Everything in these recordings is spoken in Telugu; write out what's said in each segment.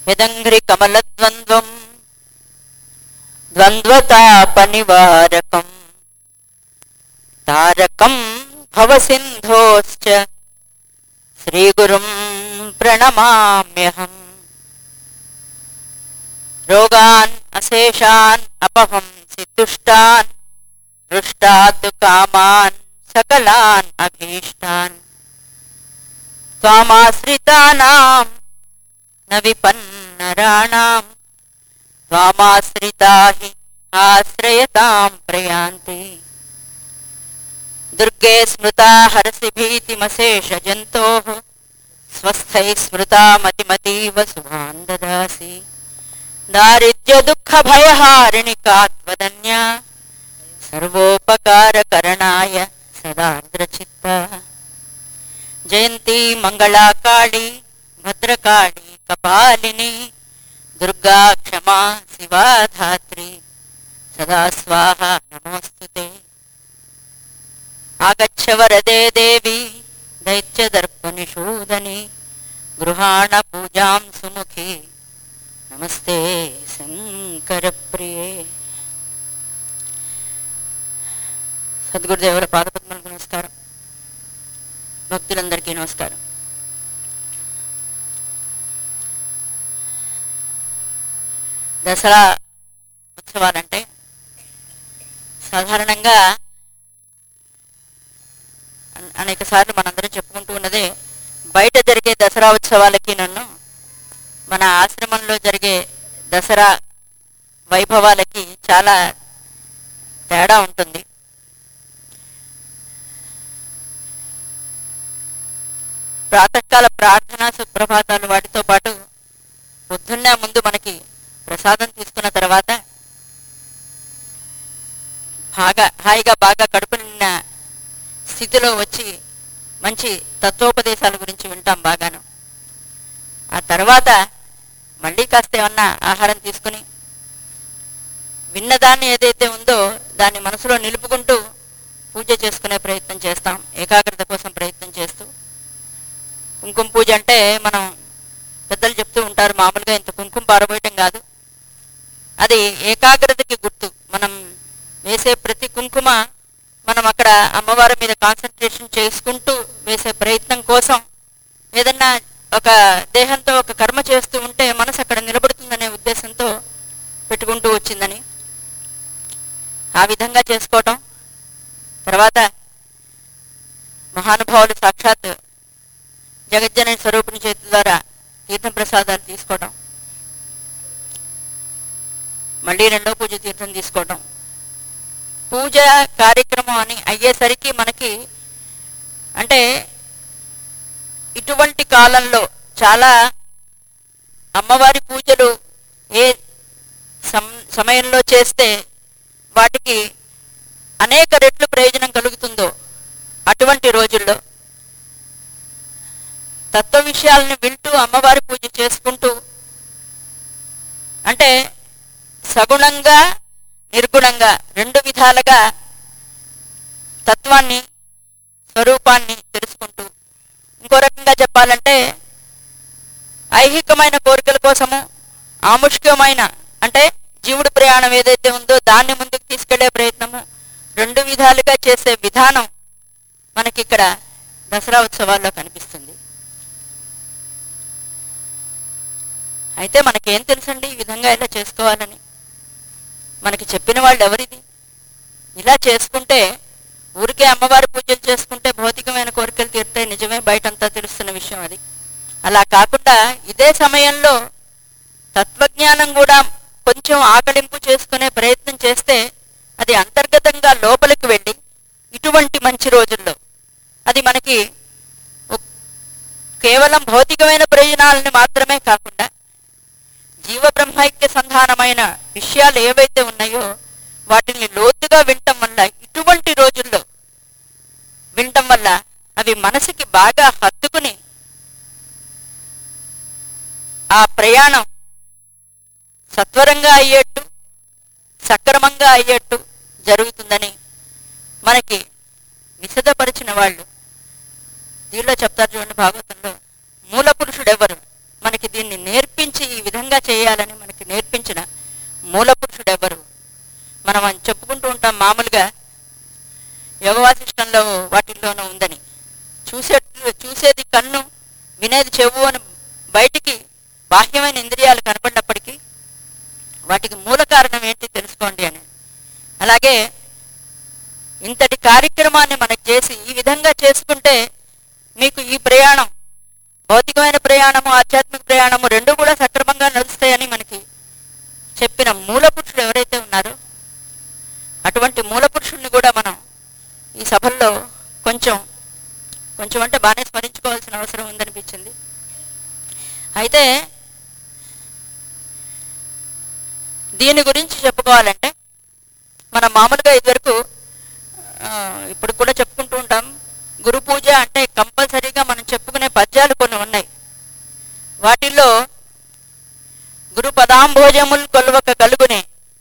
యదంఘ్రి కమలద్వంద్వం ద్వంద్వతాపనివారకం తారకం భవసింధోశ్చ శ్రీగురుం ప్రణమామ్యహం రోగాన్ అశేషాన్ అపహంసి దుష్టాన్ దృష్టాత్ కామాన్ సకలాన్ అభీష్టాన్ త్వామాశ్రితానాం న విపన్నరాణాం త్వామాశ్రితా హి ఆశ్రయతాం ప్రయాంతి దుర్గే స్మృతా హరసి భీతిమశేష జంతో స్వస్థై స్మృతా మతిమతీవ శుభాన్ దదాసి దారిద్ర్య దుఃఖ భయహారిణి కాత్వదన్యా సర్వోపకారకరణాయ సదార్ద్రచిత్త జయంతి మంగళా కాళీ భద్రకాళీ కపాలిని దుర్గా క్షమా శివా ధాత్రి సదా స్వాహ నమోస్తుతే ఆగచ్చ వరదే దేవి దైత్యదర్పనిషూదని గృహాణ పూజాం సుముఖి నమస్తే శంకర ప్రియే సద్గురుదేవుల పాదపద్మలకు నమస్కారం భక్తులందరికీ నమస్కారం దసరా ఉత్సవాలంటే సాధారణంగా అన్- అనేక సార్లు మనందరం చెప్పుకుంటూ ఉన్నదే బయట జరిగే దసరా ఉత్సవాలకి నన్ను మన ఆశ్రమంలో జరిగే దసరా వైభవాలకి చాలా తేడా ఉంటుంది ప్రాతకాల ప్రార్థన సుప్రభాతాలు వాటితో పాటు పొద్దున్నే ముందు మనకి ప్రసాదం తీసుకున్న తర్వాత బాగా హాయిగా బాగా కడుపు నిన్న స్థితిలో వచ్చి మంచి తత్వోపదేశాల గురించి వింటాం బాగాను ఆ తర్వాత మళ్ళీ కాస్త ఏమన్నా ఆహారం తీసుకుని విన్నదాన్ని ఏదైతే ఉందో దాన్ని మనసులో నిలుపుకుంటూ పూజ చేసుకునే ప్రయత్నం చేస్తాం ఏకాగ్రత కోసం ప్రయత్నం చేస్తూ కుంకుమ పూజ అంటే మనం పెద్దలు చెప్తూ ఉంటారు మామూలుగా ఇంత కుంకుమ పారబోయటం కాదు అది ఏకాగ్రతకి గుర్తు మనం వేసే ప్రతి కుంకుమ మనం అక్కడ అమ్మవారి మీద కాన్సన్ట్రేషన్ చేసుకుంటూ వేసే ప్రయత్నం కోసం ఏదన్నా ఒక దేహంతో ఒక కర్మ చేస్తూ ఉంటే మనసు అక్కడ నిలబడుతుందనే ఉద్దేశంతో పెట్టుకుంటూ వచ్చిందని ఆ విధంగా చేసుకోవటం తర్వాత మహానుభావులు సాక్షాత్ జగజ్జనని స్వరూపుని చేతి ద్వారా తీర్థం ప్రసాదాలు తీసుకోవటం మళ్ళీ రెండో పూజ తీర్థం తీసుకోవటం పూజ కార్యక్రమం అని అయ్యేసరికి మనకి అంటే ఇటువంటి కాలంలో చాలా అమ్మవారి పూజలు ఏ సం సమయంలో చేస్తే వాటికి అనేక రెట్లు ప్రయోజనం కలుగుతుందో అటువంటి రోజుల్లో తత్వ విషయాలను వింటూ అమ్మవారి పూజ చేసుకుంటూ అంటే సగుణంగా నిర్గుణంగా రెండు విధాలుగా తత్వాన్ని స్వరూపాన్ని తెలుసుకుంటూ ఇంకో రకంగా చెప్పాలంటే ఐహికమైన కోరికల కోసము ఆముష్క్యమైన అంటే జీవుడి ప్రయాణం ఏదైతే ఉందో దాన్ని ముందుకు తీసుకెళ్లే ప్రయత్నము రెండు విధాలుగా చేసే విధానం మనకి ఇక్కడ దసరా ఉత్సవాల్లో కనిపిస్తుంది అయితే మనకేం తెలుసండి ఈ విధంగా ఇలా చేసుకోవాలని మనకి చెప్పిన వాళ్ళు ఎవరిది ఇలా చేసుకుంటే ఊరికే అమ్మవారి పూజలు చేసుకుంటే భౌతికమైన కోరికలు తీరుతాయి నిజమే బయటంతా తెలుస్తున్న విషయం అది అలా కాకుండా ఇదే సమయంలో తత్వజ్ఞానం కూడా కొంచెం ఆకలింపు చేసుకునే ప్రయత్నం చేస్తే అది అంతర్గతంగా లోపలికి వెళ్ళి ఇటువంటి మంచి రోజుల్లో అది మనకి ఒక్- కేవలం భౌతికమైన ప్రయోజనాలని మాత్రమే కాకుండా జీవ బ్రహ్మైక్య సంధానమైన విషయాలు ఏవైతే ఉన్నాయో వాటిని లోతుగా వినటం వల్ల ఇటువంటి రోజుల్లో వినటం వల్ల అవి మనసుకి బాగా హత్తుకుని ఆ ప్రయాణం సత్వరంగా అయ్యేట్టు సక్రమంగా అయ్యేట్టు జరుగుతుందని మనకి విశదపరిచిన వాళ్ళు దీనిలో చెప్తారు చూడండి భాగవతంలో మూల పురుషుడు ఎవరు మనకి దీన్ని నేర్పించి గురించి ఈ విధంగా చేయాలని మనకి నేర్పించిన మూల పురుషుడు ఎవరు మనం అని చెప్పుకుంటూ ఉంటాం మామూలుగా యోగవాసిష్టంలో వాటిల్లోనూ ఉందని చూసే చూసేది కన్ను వినేది చెవు అని బయటికి బాహ్యమైన ఇంద్రియాలు కనపడినప్పటికీ వాటికి మూల కారణం ఏంటి తెలుసుకోండి అని అలాగే ఇంతటి కార్యక్రమాన్ని మనకు చేసి ఈ విధంగా చేసుకుంటే మీకు ఈ ప్రయాణం భౌతికమైన ప్రయాణము ఆధ్యాత్మిక ప్రయాణము రెండు కూడా సక్రమంగా నడుస్తాయని మనకి చెప్పిన మూల పురుషుడు ఎవరైతే ఉన్నారో అటువంటి మూల పురుషుడిని కూడా మనం ఈ సభల్లో కొంచెం కొంచెం అంటే బాగానే స్మరించుకోవాల్సిన అవసరం ఉందనిపించింది అయితే దీని గురించి చెప్పుకోవాలంటే మనం మామూలుగా ఇదివరకు ఆ, ఇప్పుడు కూడా చెప్పుకుంటూ ఉంటాం గురు పూజ అంటే కంపల్సరీగా మనం చెప్పుకునే పద్యాలు కొన్ని ఉన్నాయి వాటిల్లో గురు పదాంభోజములు కొల్వక కలుగునే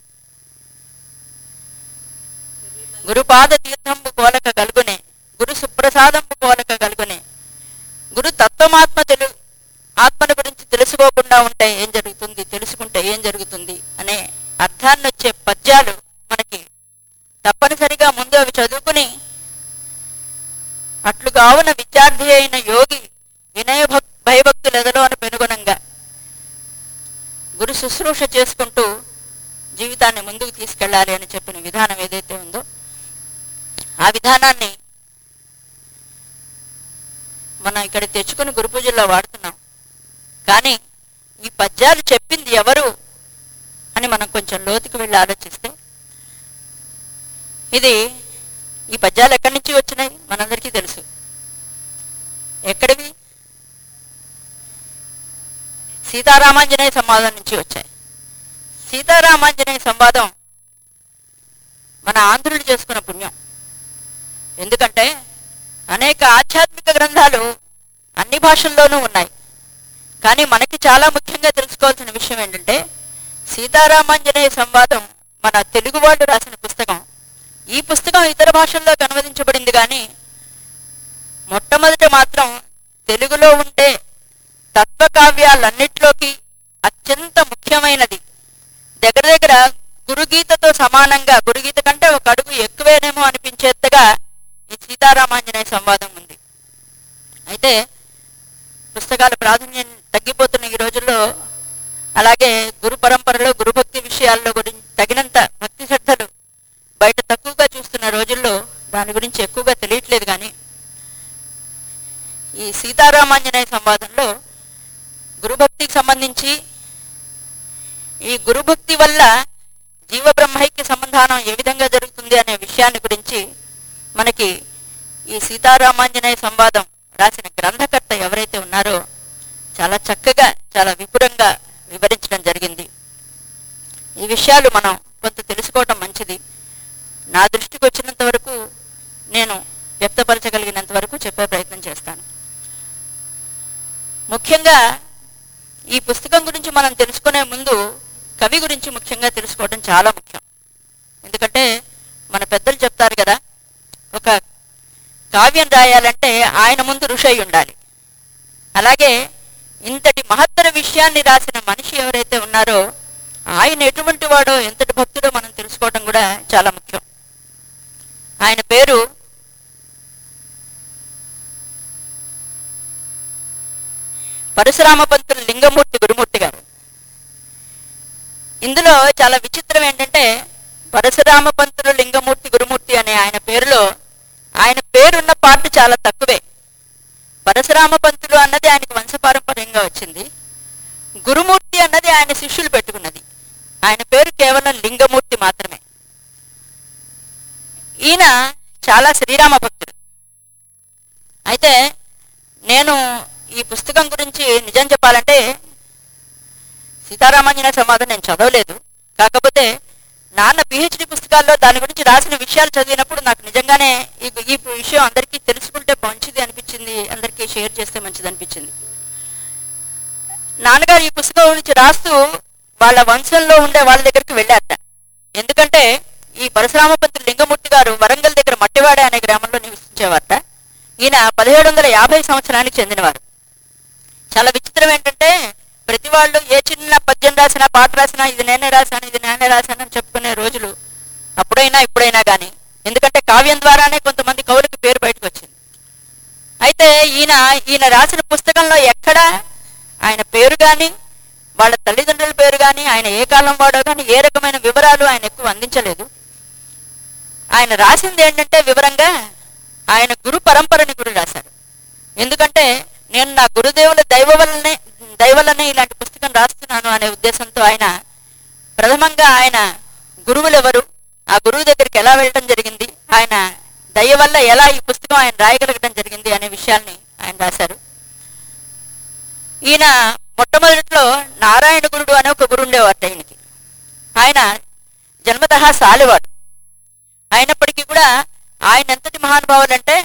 గురుపాద తీర్థంబు కోలక కలుగునే గురు సుప్రసాదంబు కోలక కలుగునే గురు తత్వమాత్మ తెలు ఆత్మను గురించి తెలుసుకోకుండా ఉంటే ఏం జరుగుతుంది తెలుసుకుంటే ఏం జరుగుతుంది అనే అర్థాన్ని వచ్చే పద్యాలు మనకి తప్పనిసరిగా ముందు అవి చదువుకుని అట్లు కావున విద్యార్థి అయిన యోగి వినయ భక్ భయభక్తులు ఎదలోని పెనుగుణంగా గురు శుశ్రూష చేసుకుంటూ జీవితాన్ని ముందుకు తీసుకెళ్ళాలి అని చెప్పిన విధానం ఏదైతే ఉందో ఆ విధానాన్ని మనం ఇక్కడ తెచ్చుకుని గురు పూజల్లో వాడుతున్నాం కానీ ఈ పద్యాలు చెప్పింది ఎవరు అని మనం కొంచెం లోతుకి వెళ్ళి ఆలోచిస్తే ఇది ఈ పద్యాలు ఎక్కడి నుంచి వచ్చినాయి మనందరికీ తెలుసు ఎక్కడివి సీతారామాంజనేయ సంవాదం నుంచి వచ్చాయి సీతారామాంజనేయ సంవాదం మన ఆంధ్రులు చేసుకున్న పుణ్యం ఎందుకంటే అనేక ఆధ్యాత్మిక గ్రంథాలు అన్ని భాషల్లోనూ ఉన్నాయి కానీ మనకి చాలా ముఖ్యంగా తెలుసుకోవాల్సిన విషయం ఏంటంటే సీతారామాంజనేయ సంవాదం మన తెలుగు వాళ్ళు రాసిన పుస్తకం ఈ పుస్తకం ఇతర భాషల్లోకి అనువదించబడింది కానీ మొట్టమొదట మాత్రం తెలుగులో ఉండే తత్వకావ్యాలన్నిట్లోకి అత్యంత ముఖ్యమైనది దగ్గర దగ్గర గురుగీతతో సమానంగా గురుగీత కంటే ఒక అడుగు ఎక్కువేనేమో అనిపించేట్టుగా ఈ సీతారామాంజనేయ సంవాదం ఉంది అయితే పుస్తకాల ప్రాధాన్యం తగ్గిపోతున్న ఈ రోజుల్లో అలాగే గురు పరంపరలో గురుభక్తి విషయాల్లో గురించి తగినంత భక్తి శ్రద్ధలు బయట తక్కువగా చూస్తున్న రోజుల్లో దాని గురించి ఎక్కువగా తెలియట్లేదు కానీ ఈ సీతారామాంజనేయ సంవాదంలో గురుభక్తికి సంబంధించి ఈ గురుభక్తి వల్ల జీవ బ్రహ్మైక్య సంబంధానం ఏ విధంగా జరుగుతుంది అనే విషయాన్ని గురించి మనకి ఈ సీతారామాంజనేయ సంవాదం రాసిన గ్రంథకర్త ఎవరైతే ఉన్నారో చాలా చక్కగా చాలా విపులంగా వివరించడం జరిగింది ఈ విషయాలు మనం కొంత తెలుసుకోవటం మంచిది నా దృష్టికి వచ్చినంత వరకు నేను వ్యక్తపరచగలిగినంత వరకు చెప్పే ప్రయత్నం చేస్తాను ముఖ్యంగా ఈ పుస్తకం గురించి మనం తెలుసుకునే ముందు కవి గురించి ముఖ్యంగా తెలుసుకోవడం చాలా ముఖ్యం ఎందుకంటే మన పెద్దలు చెప్తారు కదా ఒక కావ్యం రాయాలంటే ఆయన ముందు ఋషి అయి ఉండాలి అలాగే ఇంతటి మహత్తర విషయాన్ని రాసిన మనిషి ఎవరైతే ఉన్నారో ఆయన ఎటువంటి వాడో ఎంతటి భక్తుడో మనం తెలుసుకోవడం కూడా చాలా ముఖ్యం ఆయన పేరు పరశురామ పంతులు లింగమూర్తి గురుమూర్తి గారు ఇందులో చాలా విచిత్రం ఏంటంటే పరశురామ పంతులు లింగమూర్తి గురుమూర్తి అనే ఆయన పేరులో ఆయన పేరున్న పార్ట్ చాలా తక్కువే పరశురామ పంతులు అన్నది ఆయనకు వంశపారంపర్యంగా వచ్చింది గురుమూర్తి అన్నది ఆయన శిష్యులు పెట్టుకున్నది ఆయన పేరు కేవలం లింగమూర్తి మాత్రమే ఈయన చాలా శ్రీరామ భక్తుడు అయితే నేను ఈ పుస్తకం గురించి నిజం చెప్పాలంటే సీతారామాంజనేయ సంవాదం నేను చదవలేదు కాకపోతే నాన్న పిహెచ్డి పుస్తకాల్లో దాని గురించి రాసిన విషయాలు చదివినప్పుడు నాకు నిజంగానే ఈ ఈ విషయం అందరికీ తెలుసుకుంటే మంచిది అనిపించింది అందరికీ షేర్ చేస్తే మంచిది అనిపించింది నాన్నగారు ఈ పుస్తకం గురించి రాస్తూ వాళ్ళ వంశంలో ఉండే వాళ్ళ దగ్గరికి వెళ్ళారట ఎందుకంటే ఈ పరశురామపంతులు లింగమూర్తి గారు వరంగల్ దగ్గర మట్టివాడ అనే గ్రామంలో నివసించేవారట ఈయన పదిహేడు వందల యాభై సంవత్సరానికి చెందినవారు చాలా విచిత్రం ఏంటంటే ప్రతి వాళ్ళు ఏ చిన్న పద్యం రాసినా పాట రాసినా ఇది నేనే రాశాను ఇది నేనే రాశాను అని చెప్పుకునే రోజులు అప్పుడైనా ఇప్పుడైనా కానీ ఎందుకంటే కావ్యం ద్వారానే కొంతమంది కవులకి పేరు బయటకు వచ్చింది అయితే ఈయన ఈయన రాసిన పుస్తకంలో ఎక్కడ ఆయన పేరు కానీ వాళ్ళ తల్లిదండ్రుల పేరు కానీ ఆయన ఏ కాలం వాడో కానీ ఏ రకమైన వివరాలు ఆయన ఎక్కువ అందించలేదు ఆయన రాసింది ఏంటంటే వివరంగా ఆయన గురు పరంపరని గురి రాశారు ఎందుకంటే నేను నా గురుదేవుల దైవ వల్లనే దయ వల్లనే ఇలాంటి పుస్తకం రాస్తున్నాను అనే ఉద్దేశంతో ఆయన ప్రథమంగా ఆయన గురువులు ఎవరు ఆ గురువు దగ్గరికి ఎలా వెళ్ళటం జరిగింది ఆయన దయ వల్ల ఎలా ఈ పుస్తకం ఆయన రాయగలగడం జరిగింది అనే విషయాల్ని ఆయన రాశారు ఈయన మొట్టమొదటిలో నారాయణ గురుడు అనే ఒక గురువు ఉండేవారు ఈయనకి ఆయన జన్మతహా సాలివాడు అయినప్పటికీ కూడా ఆయన ఎంతటి మహానుభావులు అంటే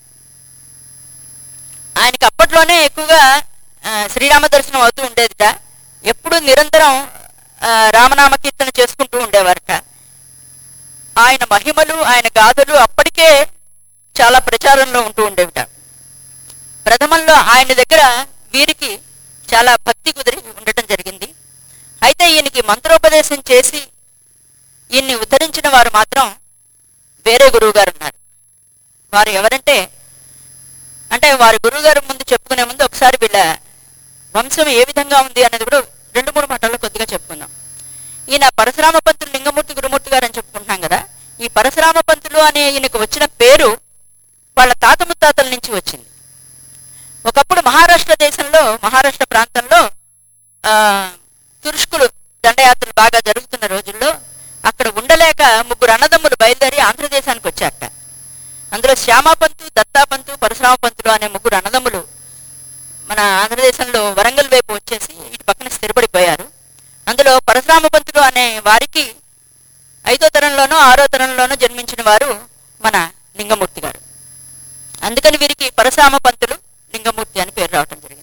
ఆయనకి అప్పట్లోనే ఎక్కువగా ఆ, శ్రీరామ దర్శనం అవుతూ ఉండేదిట ఎప్పుడు నిరంతరం ఆ, రామనామ కీర్తన చేసుకుంటూ ఉండేవారట ఆయన మహిమలు ఆయన గాథలు అప్పటికే చాలా ప్రచారంలో ఉంటూ ఉండేవిట ప్రథమంలో ఆయన దగ్గర వీరికి చాలా భక్తి కుదిరి ఉండటం జరిగింది అయితే ఈయనకి మంత్రోపదేశం చేసి ఈయన్ని ఉద్ధరించిన వారు మాత్రం వేరే గురువు గారు ఉన్నారు వారు ఎవరంటే అంటే వారి గురువు గారు ముందు చెప్పుకునే ముందు ఒకసారి వీళ్ళ వంశం ఏ విధంగా ఉంది అనేది కూడా రెండు మూడు మాటల్లో కొద్దిగా చెప్పుకుందాం ఈయన పరశురామ పంతులు లింగమూర్తి గురుమూర్తి గారు అని చెప్పుకుంటున్నాం కదా ఈ పరశురామ పంతులు అనే ఈయనకు వచ్చిన పేరు వాళ్ళ తాత ముత్తాతల నుంచి వచ్చింది ఒకప్పుడు మహారాష్ట్ర దేశంలో మహారాష్ట్ర ప్రాంతంలో ఆ, తురుష్కులు దండయాత్రలు బాగా జరుగుతున్న రోజుల్లో అక్కడ ఉండలేక ముగ్గురు అన్నదమ్ములు బయలుదేరి ఆంధ్రదేశానికి వచ్చారట అందులో శ్యామాపంతు దత్తాపంతు పరశురామ పంతులు అనే ముగ్గురు అన్నదమ్ములు మన ఆంధ్రదేశంలో వరంగల్ వైపు వచ్చేసి ఇటు పక్కన స్థిరపడిపోయారు అందులో పరశురామ పంతులు అనే వారికి ఐదో తరంలోనో ఆరో తరంలోనో జన్మించిన వారు మన లింగమూర్తి గారు అందుకని వీరికి పరశురామ పంతులు లింగమూర్తి అని పేరు రావటం జరిగింది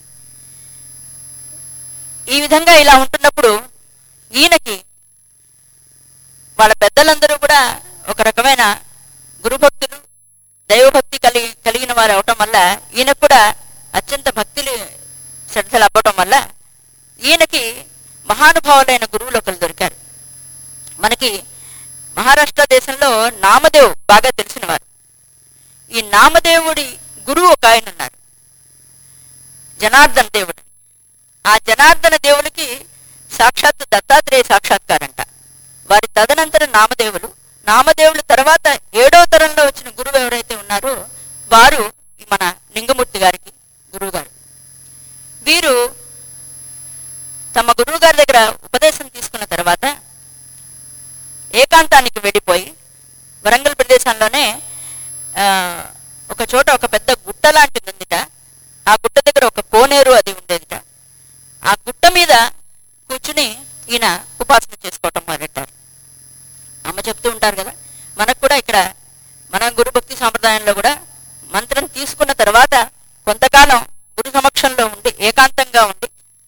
ఈ విధంగా ఇలా ఉంటున్నప్పుడు ఈయనకి వాళ్ళ పెద్దలందరూ కూడా ఒక రకమైన గురుభక్తులు దైవభక్తి కలిగి కలిగిన వారు అవటం వల్ల ఈయనకు కూడా అత్యంత భక్తులు శ్రద్ధలు అవ్వటం వల్ల ఈయనకి మహానుభావులైన గురువులు ఒకరు దొరికారు మనకి మహారాష్ట్ర దేశంలో నామదేవ్ బాగా తెలిసినవారు ఈ నామదేవుడి గురువు ఒక ఆయన ఉన్నారు జనార్దన్ దేవుడు ఆ జనార్దన దేవుడికి సాక్షాత్ దత్తాత్రేయ సాక్షాత్కారంట వారి తదనంతరం నామదేవులు నామదేవుల తర్వాత ఏడో తరంలో వచ్చిన గురువు ఎవరైతే ఉన్నారో వారు ఈ మన లింగమూర్తి గారికి గురువు గారు వీరు తమ గురువు గారి దగ్గర ఉపదేశం తీసుకున్న తర్వాత ఏకాంతానికి వెళ్ళిపోయి వరంగల్ ప్రదేశంలోనే ఆ, ఒక చోట ఒక పెద్ద గుట్ట లాంటిది ఉందిట ఆ గుట్ట దగ్గర ఒక కోనేరు అది ఉండేదిట ఆ గుట్ట మీద కూర్చుని ఈయన ఉపాసన చేసుకోవటం మొదలెట్టారు అమ్మ చెప్తూ ఉంటారు కదా మనకు కూడా ఇక్కడ మన గురు భక్తి సాంప్రదాయంలో కూడా మంత్రం తీసుకున్న తర్వాత కొంతకాలం గురు సమక్షంలో ఉండి ఏకాంతంగా ఉండి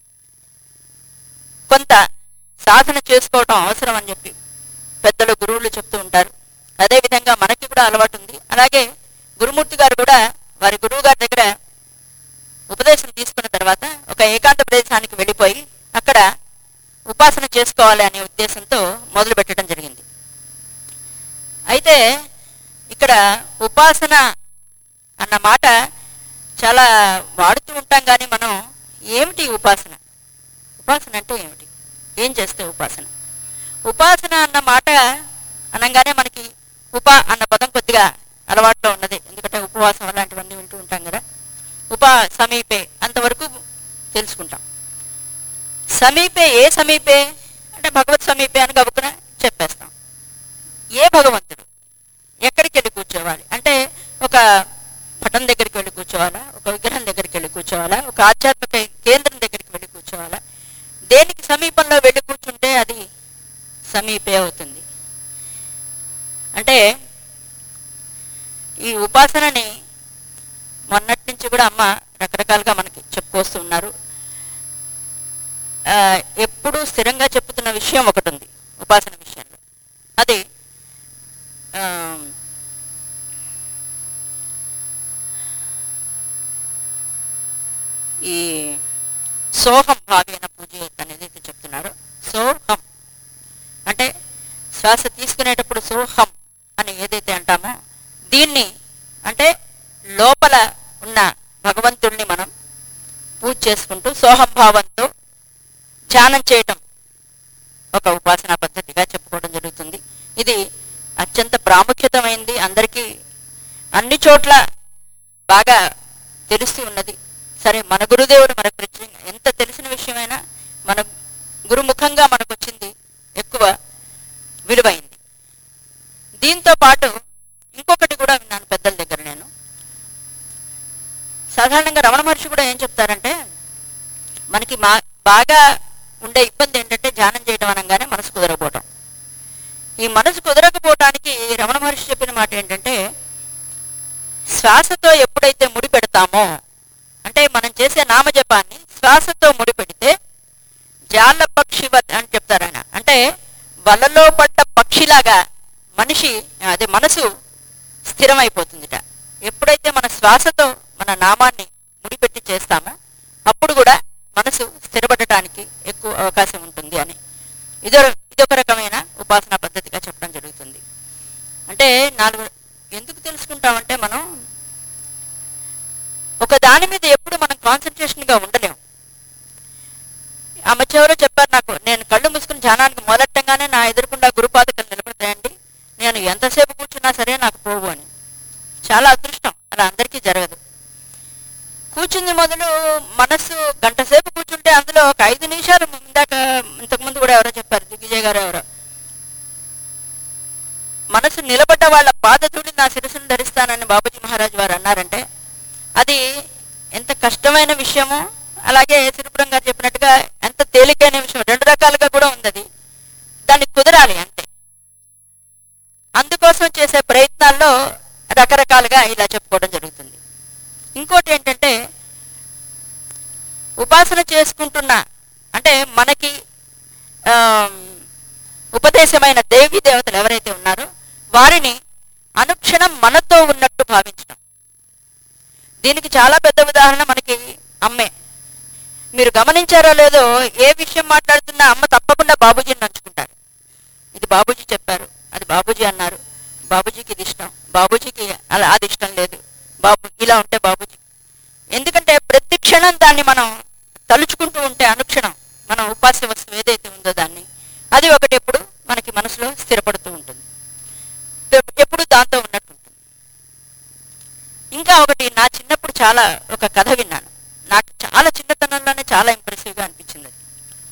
కొంత సాధన చేసుకోవటం అవసరం అని చెప్పి పెద్దలు గురువులు చెప్తూ ఉంటారు అదే విధంగా మనకి కూడా అలవాటు ఉంది అలాగే గురుమూర్తి గారు కూడా వారి గురువు గారి దగ్గర ఉపదేశం తీసుకున్న తర్వాత ఒక ఏకాంత ప్రదేశానికి వెళ్ళిపోయి అక్కడ ఉపాసన చేసుకోవాలి అనే ఉద్దేశంతో మొదలు పెట్టడం జరిగింది అయితే ఇక్కడ ఉపాసన అన్న మాట చాలా వాడుతూ ఉంటాం కానీ మనం ఏమిటి ఉపాసన ఉపాసన అంటే ఏమిటి ఏం చేస్తే ఉపాసన ఉపాసన అన్న మాట అనగానే మనకి ఉప అన్న పదం కొద్దిగా అలవాట్లో ఉన్నది ఎందుకంటే ఉపవాసం అలాంటివన్నీ వింటూ ఉంటాం కదా ఉప సమీపే అంతవరకు తెలుసుకుంటాం సమీపే ఏ సమీపే అంటే భగవత్ సమీపే అని గబుకున చెప్పేస్తాం ఏ భగవంతుడు ఎక్కడికి వెళ్ళి కూర్చోవాలి అంటే ఒక పటం దగ్గరికి వెళ్ళి కూర్చోవాలా ఒక విగ్రహం దగ్గరికి వెళ్ళి కూర్చోవాలా ఒక ఆధ్యాత్మిక కేంద్రం దగ్గరికి వెళ్ళి కూర్చోవాలా దేనికి సమీపంలో వెళ్ళి కూర్చుంటే అది సమీపే అవుతుంది అంటే ఈ ఉపాసనని మొన్నటి నుంచి కూడా అమ్మ రకరకాలుగా మనకి చెప్పుకొస్తూ ఉన్నారు ఆ, ఎప్పుడూ స్థిరంగా చెప్పుతున్న విషయం ఒకటి ఉంది ఉపాసన విషయంలో అది ఆ, ఈ సోహం భావేన పూజయత శ్వాస తీసుకునేటప్పుడు సోహం అని ఏదైతే అంటామో దీన్ని అంటే లోపల ఉన్న భగవంతుణ్ణి మనం పూజ చేసుకుంటూ సోహం భావంతో ధ్యానం చేయటం ఒక ఉపాసనా పద్ధతిగా చెప్పుకోవడం జరుగుతుంది ఇది అత్యంత ప్రాముఖ్యతమైంది అందరికీ అన్ని చోట్ల బాగా తెలుస్తూ ఉన్నది సరే మన గురుదేవుడు మనకు ప్రత్యేక ఎంత తెలిసిన విషయమైనా మన గురుముఖంగా మనకు వచ్చింది ఎక్కువ విలువైంది దీంతో పాటు ఇంకొకటి కూడా విన్నాను పెద్దల దగ్గర నేను సాధారణంగా రమణ మహర్షి కూడా ఏం చెప్తారంటే మనకి మా బాగా ఉండే ఇబ్బంది ఏంటంటే ధ్యానం చేయడం అనగానే మనసు కుదరకపోవటం ఈ మనసు కుదరకపోవటానికి రమణ మహర్షి చెప్పిన మాట ఏంటంటే శ్వాసతో ఎప్పుడైతే ముడి పెడతామో అంటే మనం చేసే నామజపాన్ని శ్వాసతో ముడి పెడితే జాల పక్షివత్ అని చెప్తారు ఆయన అంటే వలలో పడ్డ పక్షిలాగా మనిషి అదే మనసు స్థిరమైపోతుందిట ఎప్పుడైతే మన శ్వాసతో మన నామాన్ని ముడిపెట్టి చేస్తామో అప్పుడు కూడా మనసు స్థిరపడటానికి ఎక్కువ అవకాశం ఉంటుంది అని ఇదో ఇదొక రకమైన ఉపాసనా పద్ధతిగా చెప్పడం జరుగుతుంది అంటే నాలుగు ఎందుకు తెలుసుకుంటామంటే మనం ఒక దాని మీద ఎప్పుడు మనం కాన్సన్ట్రేషన్గా ఉండలేం ఆ మధ్య ఎవరో చెప్పారు నాకు నేను కళ్ళు మూసుకుని ధ్యానానికి మొదలెట్టంగానే నా ఎదురుకుండా గురుపాదకలు నిలబడతాయండి నేను ఎంతసేపు కూర్చున్నా సరే నాకు పోవు అని చాలా అదృష్టం అలా అందరికీ జరగదు కూర్చుంది మొదలు మనసు గంట సేపు కూర్చుంటే అందులో ఒక ఐదు నిమిషాలు ఇందాక ఇంతకుముందు కూడా ఎవరో చెప్పారు దిగ్విజయ్ గారు ఎవరో మనసు నిలబడ్డ వాళ్ళ పాదధూళి నా శిరస్సును ధరిస్తానని బాబుజీ మహారాజ్ వారు అన్నారంటే అది ఎంత కష్టమైన విషయమో అలాగే సిరిపురం గారు చెప్పినట్టుగా ఎంత తేలికైన విషయం రెండు రకాలుగా కూడా ఉంది అది దాన్ని కుదరాలి అంతే అందుకోసం చేసే ప్రయత్నాల్లో రకరకాలుగా ఇలా చెప్పుకోవడం జరుగుతుంది ఇంకోటి ఏంటంటే ఉపాసన చేసుకుంటున్న అంటే మనకి ఆ, ఉపదేశమైన దేవీ దేవతలు ఎవరైతే ఉన్నారో వారిని అనుక్షణం మనతో ఉన్నట్టు భావించడం దీనికి చాలా పెద్ద ఉదాహరణ మనకి అమ్మే మీరు గమనించారో లేదో ఏ విషయం మాట్లాడుతున్నా అమ్మ తప్పకుండా బాబూజీని నంచుకుంటారు ఇది బాబూజీ చెప్పారు అది బాబూజీ అన్నారు బాబూజీకి ఇది ఇష్టం బాబూజీకి అలా అది ఇష్టం లేదు బాబు ఇలా ఉంటే బాబూజీ ఎందుకంటే ప్రతి క్షణం దాన్ని మనం తలుచుకుంటూ ఉంటే అనుక్షణం మన ఉపాస్య వస్తువు ఏదైతే ఉందో దాన్ని అది ఒకటి ఎప్పుడు మనకి మనసులో స్థిరపడుతూ ఉంటుంది ఎప్- ఎప్పుడు దాంతో ఉన్నట్టు ఉంటుంది ఇంకా ఒకటి నా చిన్నప్పుడు చాలా ఒక కథ విన్నాను నాకు చాలా చిన్నతనంలోనే చాలా ఇంప్రెసివ్గా అనిపించింది అది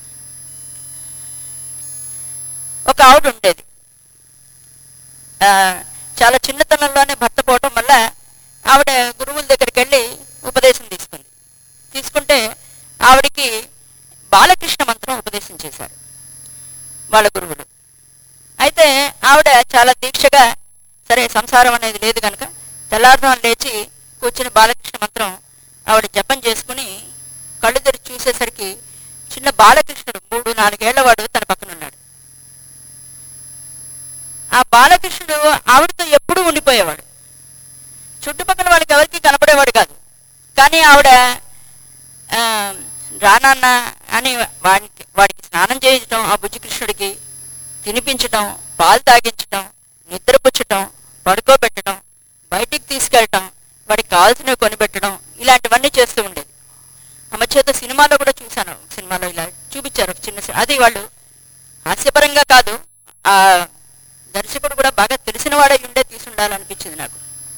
ఒక ఆవిడ ఉండేది ఆ, చాలా చిన్నతనంలోనే భర్త పోవటం వల్ల ఆవిడ గురువుల దగ్గరికి వెళ్ళి ఉపదేశం తీసుకుంది తీసుకుంటే ఆవిడికి బాలకృష్ణ మంత్రం ఉపదేశం చేశారు వాళ్ళ గురువులు అయితే ఆవిడ చాలా దీక్షగా సరే సంసారం అనేది లేదు కనుక తెల్లారుదాం లేచి కూర్చుని బాలకృష్ణ మంత్రం ఆవిడ జపం చేసుకుని కళ్ళు తెరిచి చూసేసరికి చిన్న బాలకృష్ణుడు మూడు నాలుగేళ్ల వాడు తన పక్కన ఉన్నాడు ఆ బాలకృష్ణుడు ఆవిడతో ఎప్పుడూ ఉండిపోయేవాడు చుట్టుపక్కల వాళ్ళకి ఎవరికి కనపడేవాడు కాదు కానీ ఆవిడ ఆ, రానాన్న అని వాడికి వాడికి స్నానం చేయించడం ఆ బుజ్జికృష్ణుడికి తినిపించటం పాలు తాగించటం నిద్రపుచ్చటం పడుకోబెట్టడం బయటికి తీసుకెళ్ళటం వాడికి కావాల్సినవి కొనిపెట్టడం ఇలాంటివన్నీ చేస్తూ ఉండేది ఆమె చేత సినిమాలో కూడా చూశాను సినిమాలో ఇలా చూపించారు ఒక చిన్న సి- అది వాళ్ళు హాస్యపరంగా కాదు ఆ దర్శకుడు కూడా బాగా తెలిసిన వాడే ఉండే తీసి ఉండాలనిపించింది నాకు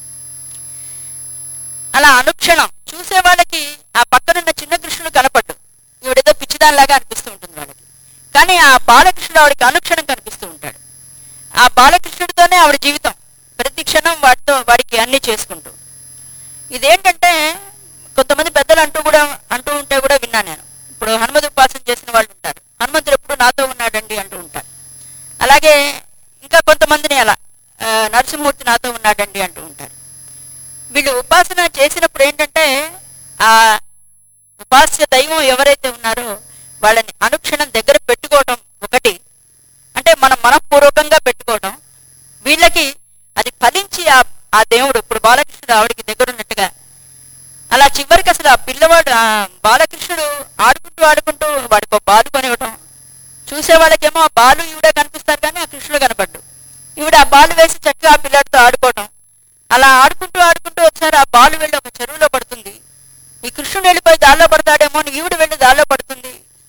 అలా అనుక్షణం చూసే వాళ్ళకి ఆ పక్కనున్న చిన్న కృష్ణుడు కనపడ్డు ఈవిడేదో పిచ్చిదానిలాగా అనిపిస్తూ ఉంటుంది వాళ్ళకి కానీ ఆ బాలకృష్ణుడు ఆవిడకి అనుక్షణం కనిపిస్తూ ఉంటాడు ఆ బాలకృష్ణుడితోనే ఆవిడ జీవితం ప్రతి క్షణం వాడితో వాడికి అన్ని చేసుకుంటూ ఇదేంటంటే కొంతమంది పెద్దలు అంటూ కూడా అంటూ ఉంటే కూడా విన్నాను నేను ఇప్పుడు హనుమతి ఉపాసన చేసిన వాళ్ళు ఉంటారు హనుమంతుడు ఎప్పుడు నాతో ఉన్నాడండి అంటూ ఉంటారు అలాగే ఇంకా కొంతమందిని అలా ఆ, నరసింహమూర్తి నాతో ఉన్నాడండి అంటూ ఉంటారు వీళ్ళు ఉపాసన చేసినప్పుడు ఏంటంటే ఆ ఉపాస్య దైవం ఎవరైతే ఉన్నారో వాళ్ళని అనుక్షణం దగ్గర పెట్టుకోవటం ఒకటి అంటే మనం మనఃపూర్వకంగా పెట్టుకోవటం వీళ్ళకి అది ఫలించి ఆ ఆ దేవుడు ఇప్పుడు బాలకృష్ణుడు ఆవిడికి దగ్గర ఉన్నట్టుగా అలా చివరికి అసలు ఆ పిల్లవాడు ఆ బాలకృష్ణుడు ఆడుకుంటూ ఆడుకుంటూ వాడికి ఒక బాలు కొనివ్వటం చూసే వాళ్ళకేమో ఆ బాలు ఈవిడే కనిపిస్తుంది వేస్తారు కానీ ఆ కృష్ణుడు కనపడ్డు ఈవిడ ఆ బాల్ వేసి చక్కగా ఆ పిల్లాడితో ఆడుకోవటం అలా ఆడుకుంటూ ఆడుకుంటూ ఒకసారి ఆ బాల్ వెళ్ళి ఒక చెరువులో పడుతుంది ఈ కృష్ణుడు వెళ్ళిపోయి దానిలో పడతాడేమో అని ఈవిడ వెళ్ళి దానిలో పడుతుంది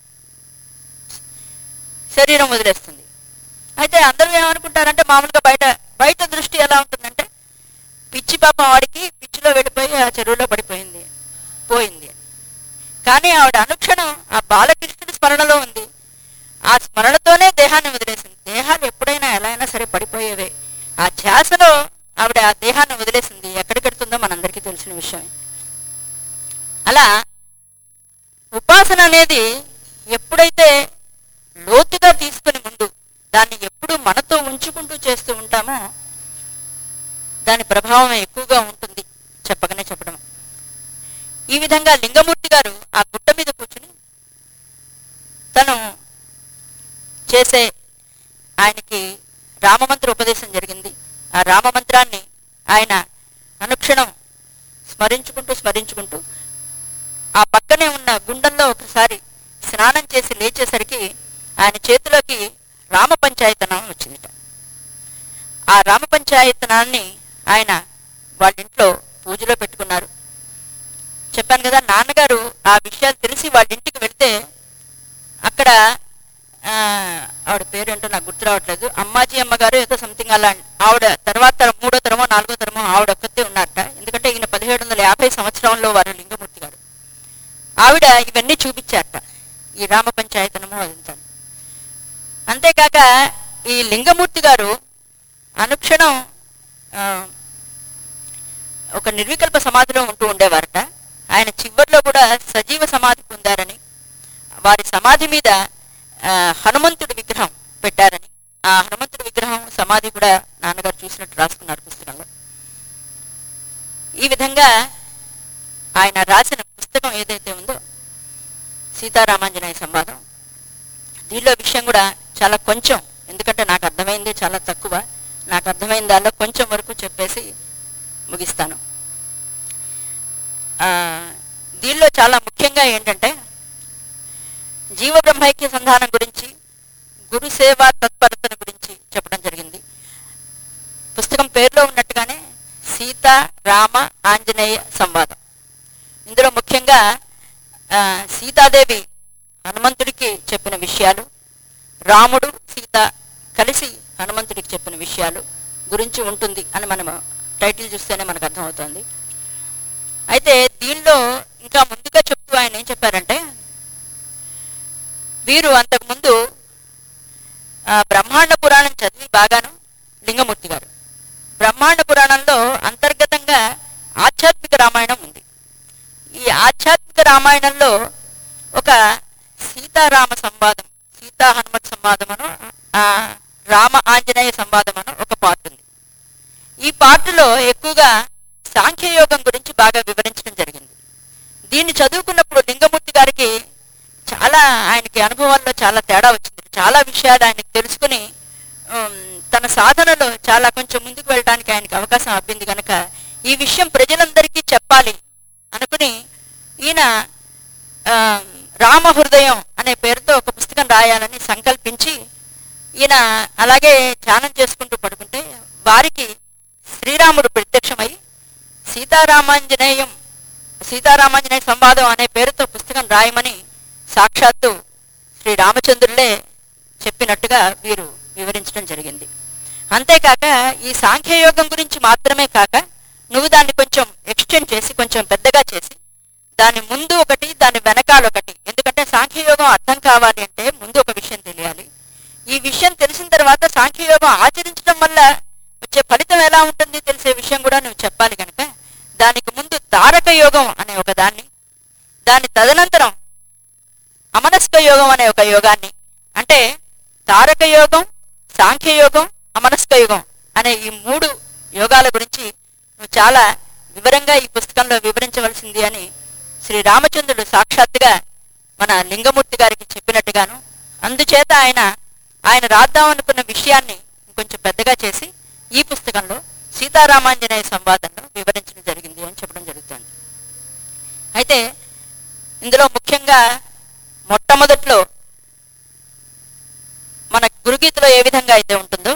శరీరం వదిలేస్తుంది అయితే అందరూ ఏమనుకుంటారంటే మామూలుగా బయట బయట దృష్టి ఎలా ఉంటుందంటే పిచ్చి పాపం వాడికి పిచ్చిలో వెళ్ళిపోయి ఆ చెరువులో పడిపోయింది పోయింది కానీ ఆవిడ అనుక్షణం ఆ బాలకృష్ణుడి స్మరణలో ఉంది ఆ స్మరణతోనే దేహాన్ని వదిలేసింది దేహాలు ఎప్పుడైనా ఎలా అయినా సరే పడిపోయేవే ఆ ధ్యాసలో ఆవిడ ఆ దేహాన్ని వదిలేసింది ఎక్కడికెడుతుందో మనందరికీ తెలిసిన విషయమే అలా ఉపాసన అనేది ఎప్పుడైతే లోతుగా తీసుకుని ముందు దాన్ని ఎప్పుడు మనతో ఉంచుకుంటూ చేస్తూ ఉంటామో దాని ప్రభావం ఎక్కువగా ఉంటుంది చెప్పకనే చెప్పడం ఈ విధంగా లింగమూర్తి గారు ఆ గుట్ట మీద కూర్చుని తను చేసే ఆయనకి రామమంత్ర ఉపదేశం జరిగింది ఆ రామమంత్రాన్ని ఆయన అనుక్షణం స్మరించుకుంటూ స్మరించుకుంటూ ఆ పక్కనే ఉన్న గుండంలో ఒకసారి స్నానం చేసి లేచేసరికి ఆయన చేతిలోకి రామ పంచాయతనం వచ్చిందిట ఆ రామ పంచాయతనాన్ని ఆయన వాళ్ళ ఇంట్లో పూజలో పెట్టుకున్నారు చెప్పాను కదా నాన్నగారు ఆ విషయాలు తెలిసి వాళ్ళ ఇంటికి వెళ్తే అక్కడ ఆ, ఆవిడ పేరేంటో నాకు గుర్తు రావట్లేదు అమ్మాజీ అమ్మగారు ఏదో సంథింగ్ అలా ఆవిడ తర్వాత తరం- మూడో తరమో నాలుగో తరమో ఆవిడ ఒక్కతే ఉన్నారట ఎందుకంటే ఈయన పదిహేడు వందల యాభై సంవత్సరంలో వారు లింగమూర్తి గారు ఆవిడ ఇవన్నీ చూపించారట ఈ రామ పంచాయతనము అదంతా అంతేకాక ఈ లింగమూర్తి గారు అనుక్షణం ఆ, ఒక నిర్వికల్ప సమాధిలో ఉంటూ ఉండేవారట ఆయన చివరిలో కూడా సజీవ సమాధి పొందారని వారి సమాధి మీద ఆ, హనుమంతుడి విగ్రహం పెట్టారని ఆ హనుమంతుడి విగ్రహం సమాధి కూడా నాన్నగారు చూసినట్టు రాసుకున్నారు పుస్తకంలో ఈ విధంగా ఆయన రాసిన పుస్తకం ఏదైతే ఉందో సీతారామాంజనేయ సంవాదం దీనిలో విషయం కూడా చాలా కొంచెం ఎందుకంటే నాకు అర్థమైంది చాలా తక్కువ నాకు అర్థమైన దానిలో కొంచెం వరకు చెప్పేసి ముగిస్తాను ఆ, దీనిలో చాలా ముఖ్యంగా ఏంటంటే జీవ బ్రహ్మైక్య సంధానం గురించి గురు సేవా తత్పరతను గురించి చెప్పడం జరిగింది పుస్తకం పేరులో ఉన్నట్టుగానే సీత రామ ఆంజనేయ సంవాదం ఇందులో ముఖ్యంగా ఆ, సీతాదేవి హనుమంతుడికి చెప్పిన విషయాలు రాముడు సీత కలిసి హనుమంతుడికి చెప్పిన విషయాలు గురించి ఉంటుంది అని మనం టైటిల్ చూస్తేనే మనకు అర్థమవుతుంది అయితే దీనిలో ఇంకా ముందుగా చెప్తూ ఆయన ఏం చెప్పారంటే వీరు అంతకుముందు ఆ, బ్రహ్మాండ పురాణం చదివి బాగాను లింగమూర్తి గారు బ్రహ్మాండ పురాణంలో అంతర్గతంగా ఆధ్యాత్మిక రామాయణం ఉంది ఈ ఆధ్యాత్మిక రామాయణంలో ఒక సీతారామ సంవాదం సీతా హనుమత్ సంవాదం అను ఆ, రామ ఆంజనేయ సంవాదం అను ఒక పార్ట్ ఉంది ఈ పార్టులో ఎక్కువగా సాంఖ్యయోగం గురించి బాగా వివరించడం జరిగింది దీన్ని చదువుకున్నప్పుడు లింగమూర్తి గారికి చాలా ఆయనకి అనుభవాల్లో చాలా తేడా వచ్చింది చాలా విషయాలు ఆయనకు తెలుసుకుని ఉమ్, తన సాధనలో చాలా కొంచెం ముందుకు వెళ్ళడానికి ఆయనకి అవకాశం అబ్బింది కనుక ఈ విషయం ప్రజలందరికీ చెప్పాలి అనుకుని ఈయన ఆ, రామ హృదయం అనే పేరుతో ఒక పుస్తకం రాయాలని సంకల్పించి ఈయన అలాగే ధ్యానం చేసుకుంటూ పడుకుంటే వారికి శ్రీరాముడు ప్రత్యక్షమై సీతారామాంజనేయం సీతారామాంజనేయ సంవాదం అనే పేరుతో పుస్తకం రాయమని సాక్షాత్తు శ్రీ రామచంద్రులే చెప్పినట్టుగా వీరు వివరించడం జరిగింది అంతేకాక ఈ సాంఖ్యయోగం గురించి మాత్రమే కాక నువ్వు దాన్ని కొంచెం ఎక్స్టెండ్ చేసి కొంచెం పెద్దగా చేసి దాని ముందు ఒకటి దాని వెనకాల ఒకటి ఎందుకంటే సాంఖ్యయోగం అర్థం కావాలి అంటే ముందు ఒక విషయం తెలియాలి ఈ విషయం తెలిసిన తర్వాత సాంఖ్యయోగం ఆచరించడం వల్ల వచ్చే ఫలితం ఎలా ఉంటుంది తెలిసే విషయం కూడా నువ్వు చెప్పాలి కనుక దానికి ముందు తారక యోగం అనే ఒక దాన్ని దాని తదనంతరం అమనస్క యోగం అనే ఒక యోగాన్ని అంటే తారక యోగం సాంఖ్యయోగం అమనస్క యోగం అనే ఈ మూడు యోగాల గురించి నువ్వు చాలా వివరంగా ఈ పుస్తకంలో వివరించవలసింది అని శ్రీ రామచంద్రుడు సాక్షాత్తుగా మన లింగమూర్తి గారికి చెప్పినట్టుగాను అందుచేత ఆయన ఆయన రాద్దామనుకున్న విషయాన్ని కొంచెం పెద్దగా చేసి ఈ పుస్తకంలో సీతారామాంజనేయ సంవాదంలో వివరించడం జరిగింది అని చెప్పడం జరుగుతుంది అయితే ఇందులో ముఖ్యంగా మొట్టమొదట్లో మన గురుగీతలో ఏ విధంగా అయితే ఉంటుందో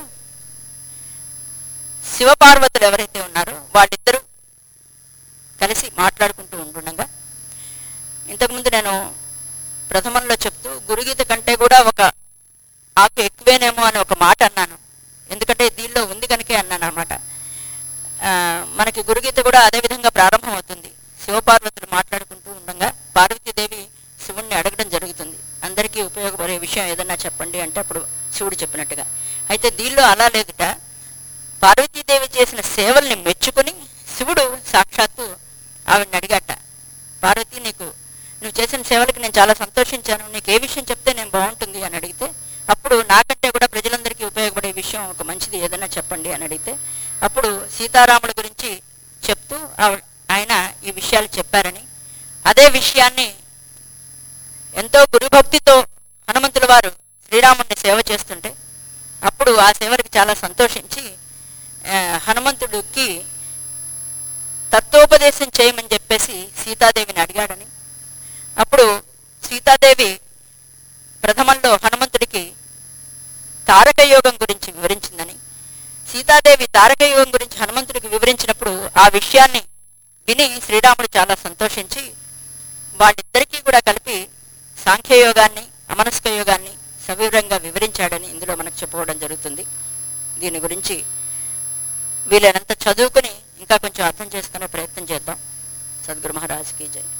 శివపార్వతులు ఎవరైతే ఉన్నారో వాళ్ళిద్దరూ కలిసి మాట్లాడుకుంటూ ఉంటుండగా ఇంతకుముందు నేను ప్రథమంలో చెప్తూ గురుగీత కంటే కూడా ఒక ఆకు ఎక్కువేనేమో అని ఒక మాట అన్నాను ఎందుకంటే దీనిలో ఉంది కనుకే అన్నాను అనమాట మనకి గురుగీత కూడా అదే విధంగా ప్రారంభం అవుతుంది శివపార్వతులు మాట్లాడుకుంటూ ఉండగా పార్వతీదేవి శివుణ్ణి అడగడం జరుగుతుంది అందరికీ ఉపయోగపడే విషయం ఏదన్నా చెప్పండి అంటే అప్పుడు శివుడు చెప్పినట్టుగా అయితే దీనిలో అలా లేదుట పార్వతీదేవి చేసిన సేవల్ని మెచ్చుకుని శివుడు సాక్షాత్తు ఆవిడని అడిగాట పార్వతి నీకు నువ్వు చేసిన సేవలకి నేను చాలా సంతోషించాను నీకు ఏ విషయం చెప్తే నేను బాగుంటుంది అని అడిగితే అప్పుడు నాకంటే కూడా ప్రజలందరికీ ఉపయోగపడే విషయం ఒక మంచిది ఏదైనా చెప్పండి అని అడిగితే అప్పుడు సీతారాముల గురించి చెప్తూ ఆవిడ ఆయన ఈ విషయాలు చెప్పారని అదే విషయాన్ని ఎంతో గురుభక్తితో హనుమంతుల వారు శ్రీరాముడిని సేవ చేస్తుంటే అప్పుడు ఆ సేవలకు చాలా సంతోషించి ఆ, హనుమంతుడికి తత్వోపదేశం చేయమని చెప్పేసి సీతాదేవిని అడిగాడని అప్పుడు సీతాదేవి ప్రథమంలో హనుమంతుడికి తారక యోగం గురించి వివరించిందని సీతాదేవి తారక యోగం గురించి హనుమంతుడికి వివరించినప్పుడు ఆ విషయాన్ని విని శ్రీరాముడు చాలా సంతోషించి వాళ్ళిద్దరికీ కూడా కలిపి సాంఖ్యయోగాన్ని అమనస్క యోగాన్ని సవివరంగా వివరించాడని ఇందులో మనకు చెప్పుకోవడం జరుగుతుంది దీని గురించి వీలైనంత చదువుకుని ఇంకా కొంచెం అర్థం చేసుకునే ప్రయత్నం చేద్దాం సద్గురు మహారాజ్కి జై